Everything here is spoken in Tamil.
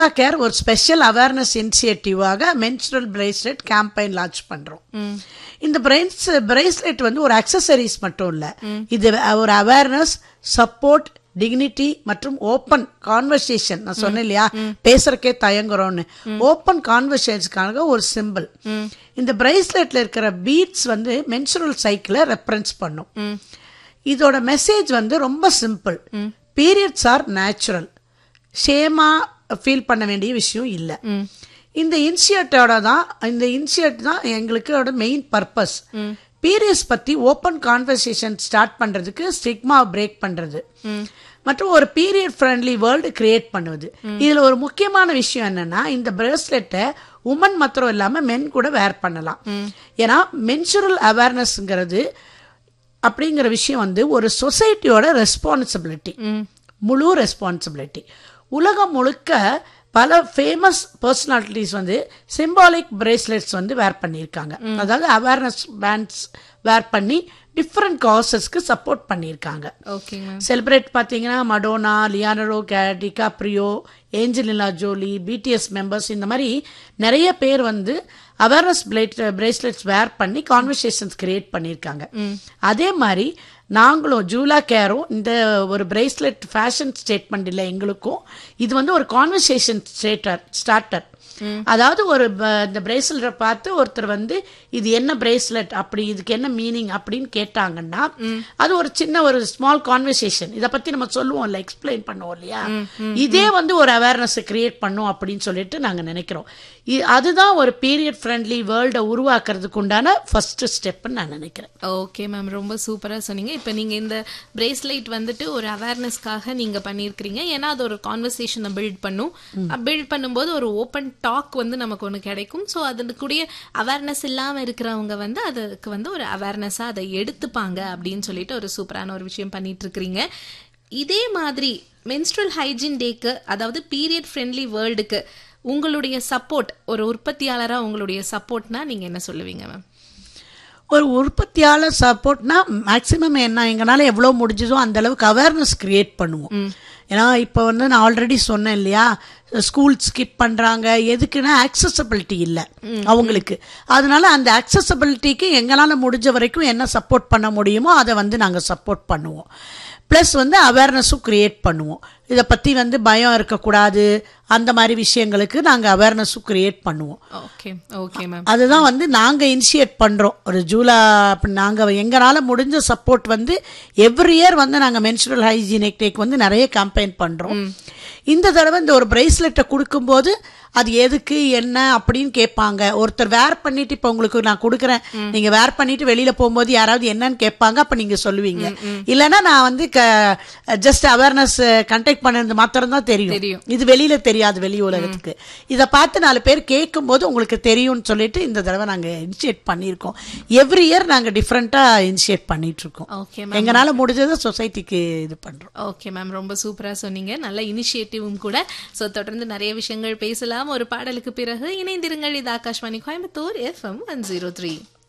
கேர் ஒரு ஸ்பெஷல் அவேர்னஸ் இனிஷியேட்டிவாக மென்சுரல் பிரேஸ்லெட் கேம்பெயின் லான்ச் பண்றோம் இந்த பிரெயின்ஸ் பிரேஸ்லெட் வந்து ஒரு அக்சசரிஸ் மட்டும் இல்ல இது ஒரு அவேர்னஸ் சப்போர்ட் டிக்னிட்டி மற்றும் ஓப்பன் கான்வர்சேஷன் நான் சொன்னேன் இல்லையா பேசுறக்கே தயங்குறோம்னு ஓப்பன் கான்வர்சேஷனுக்காக ஒரு சிம்பிள் இந்த பிரேஸ்லெட்ல இருக்கிற பீட்ஸ் வந்து மென்சுரல் சைக்கிளை ரெஃபரன்ஸ் பண்ணும் இதோட மெசேஜ் வந்து ரொம்ப சிம்பிள் பீரியட்ஸ் ஆர் நேச்சுரல் ஷேமா ஃபீல் பண்ண வேண்டிய விஷயம் இல்லை இந்த இனிஷியேட்டோட தான் இந்த இனிஷியேட் தான் எங்களுக்கு மெயின் பர்பஸ் பீரியட்ஸ் பத்தி ஓப்பன் கான்வர்சேஷன் ஸ்டார்ட் பண்றதுக்கு ஸ்டிக்மா பிரேக் பண்றது மற்றும் ஒரு பீரியட் ஃப்ரெண்ட்லி வேர்ல்டு கிரியேட் பண்ணுவது இதுல ஒரு முக்கியமான விஷயம் என்னன்னா இந்த பிரேஸ்லெட்டை உமன் மாத்திரம் இல்லாம மென் கூட வேர் பண்ணலாம் ஏன்னா மென்சுரல் அவேர்னஸ்ங்கிறது அப்படிங்கிற விஷயம் வந்து ஒரு சொசைட்டியோட ரெஸ்பான்சிபிலிட்டி முழு ரெஸ்பான்சிபிலிட்டி உலகம் முழுக்க பல ஃபேமஸ் பர்சனாலிட்டிஸ் வந்து சிம்பாலிக் பிரேஸ்லெட்ஸ் வந்து வேர் பண்ணியிருக்காங்க அதாவது அவேர்னஸ் பேண்ட்ஸ் வேர் பண்ணி டிஃப்ரெண்ட் காசஸ்க்கு சப்போர்ட் பண்ணியிருக்காங்க ஓகேங்க மேம் செலிப்ரேட் பார்த்தீங்கன்னா Madonna Leonardo DiCaprio Angelina Jolie BTS members இந்த மாதிரி நிறைய பேர் வந்து அவேர்னஸ் பிரேஸ்லெட்ஸ் வேர் பண்ணி கான்வர்சேஷன்ஸ் கிரியேட் பண்ணியிருக்காங்க அதே மாதிரி நாங்களும் ஜூலா கேரும் இந்த ஒரு பிரேஸ்லெட் ஃபேஷன் ஸ்டேட்மெண்ட் இல்லை எங்களுக்கும் இது வந்து ஒரு கான்வர்சேஷன் ஸ்டேட்டர் ஸ்டார்டர் அதாவது ஒரு ப- இந்த பிரேஸ்லெட்டை பார்த்து ஒருத்தர் வந்து இது என்ன பிரேஸ்லெட் அப்படி இதுக்கு என்ன மீனிங் அப்படின்னு கேட்டாங்கன்னா அது ஒரு சின்ன ஒரு ஸ்மால் கான்வர்சேஷன் இதை பத்தி நம்ம சொல்லுவோம் இல்ல எக்ஸ்பிளைன் பண்ணுவோம் இல்லையா இதே வந்து ஒரு அவேர்னஸ் கிரியேட் பண்ணும் அப்படின்னு சொல்லிட்டு நாங்க நினைக்கிறோம் இ- அதுதான் ஒரு பீரியட் ஃப்ரெண்ட்லி வேர்ல்டை உருவாக்குறதுக்கு உண்டான ஃபர்ஸ்ட் ஸ்டெப்னு நான் நினைக்கிறேன் ஓகே மேம் ரொம்ப சூப்பரா சொன்னீங்க இப்போ நீங்க இந்த பிரேஸ்லெட் வந்துட்டு ஒரு அவேர்னஸ்க்காக நீங்க பண்ணியிருக்கிறீங்க ஏன்னா அது ஒரு கான்வர்சேஷனை பில்ட் பண்ணும் பில்ட் பண்ணும்போது ஒரு ஓப்பன் டாக் வந்து நமக்கு ஒன்று கிடைக்கும் ஸோ அதனுக்குரிய அவேர்னஸ் இல்லாம இருக்கிறவங்க வந்து அதுக்கு வந்து ஒரு அவேர்னஸா அதை எடுத்துப்பாங்க அப்படின்னு சொல்லிட்டு ஒரு சூப்பரான ஒரு விஷயம் பண்ணிட்டு இருக்கிறீங்க இதே மாதிரி மென்ஸ்ட்ரல் ஹைஜீன் டேக்கு அதாவது பீரியட் ஃப்ரெண்ட்லி வேர்ல்டுக்கு உங்களுடைய சப்போர்ட் ஒரு உற்பத்தியாளரா உங்களுடைய சப்போர்ட்னா நீங்க என்ன சொல்லுவீங்க மேம் ஒரு உற்பத்தியாளர் சப்போர்ட்னா மேக்சிமம் என்ன எங்களால எவ்வளவு முடிஞ்சதோ அந்த அளவுக்கு அவேர்னஸ் கிரியேட் பண்ணுவோம் ஏன்னா இப்போ வந்து நான் ஆல்ரெடி சொன்னேன் இல்லையா ஸ்கூல் ஸ்கிப் பண்றாங்க எதுக்குன்னா அக்சசபிலிட்டி இல்லை அவங்களுக்கு அதனால அந்த அக்சசபிலிட்டிக்கு எங்களால முடிஞ்ச வரைக்கும் என்ன சப்போர்ட் பண்ண முடியுமோ அதை வந்து நாங்கள் சப்போர்ட் பண்ணுவோம் ப்ளஸ் வந்து அவேர்னஸும் கிரியேட் பண்ணுவோம் இதை பற்றி வந்து பயம் இருக்கக்கூடாது அந்த மாதிரி விஷயங்களுக்கு நாங்கள் அவேர்னஸும் கிரியேட் பண்ணுவோம் ஓகே ஓகே மேம் அதுதான் வந்து நாங்க இனிஷியேட் பண்றோம் ஒரு ஜூலா அப்படி நாங்க எங்களால முடிஞ்ச சப்போர்ட் வந்து எவ்ரி இயர் வந்து நாங்க மென்சுரல் ஹைஜீனிக் டேக் வந்து நிறைய கேம்பெயின் பண்றோம் இந்த தடவை இந்த ஒரு பிரேஸ்லெட்டை கொடுக்கும்போது அது எதுக்கு என்ன அப்படின்னு கேட்பாங்க ஒருத்தர் வேர் பண்ணிட்டு இப்ப உங்களுக்கு நான் கொடுக்குறேன் நீங்க வேர் பண்ணிட்டு வெளியில போகும்போது யாராவது என்னன்னு கேட்பாங்க அப்ப நீங்க சொல்லுவீங்க இல்லைன்னா நான் வந்து ஜஸ்ட் அவேர்னஸ் கண்டக்ட் பண்ணது மாத்திரம் தான் தெரியும் தெரியும். இது வெளியில தெரியாது வெளி உலகத்துக்கு இதை பார்த்து நாலு பேர் கேட்கும்போது உங்களுக்கு தெரியும்னு சொல்லிட்டு இந்த தடவை நாங்க இனிஷியேட் பண்ணியிருக்கோம் எவ்ரி இயர் நாங்க டிஃப்ரெண்டா இனிஷியேட் பண்ணிட்டு இருக்கோம் ஓகே மேம் எங்களால முடிஞ்சதை சொசைட்டிக்கு இது பண்றோம் ஓகே மேம் ரொம்ப சூப்பரா சொன்னீங்க நல்ல இனிஷியேட்டிவும் கூட சோ தொடர்ந்து நிறைய விஷயங்கள் பேசலாம் ஒரு பாடலுக்கு பிறகு இணைந்திருங்கள் இது Akashvani Coimbatore FM one zero three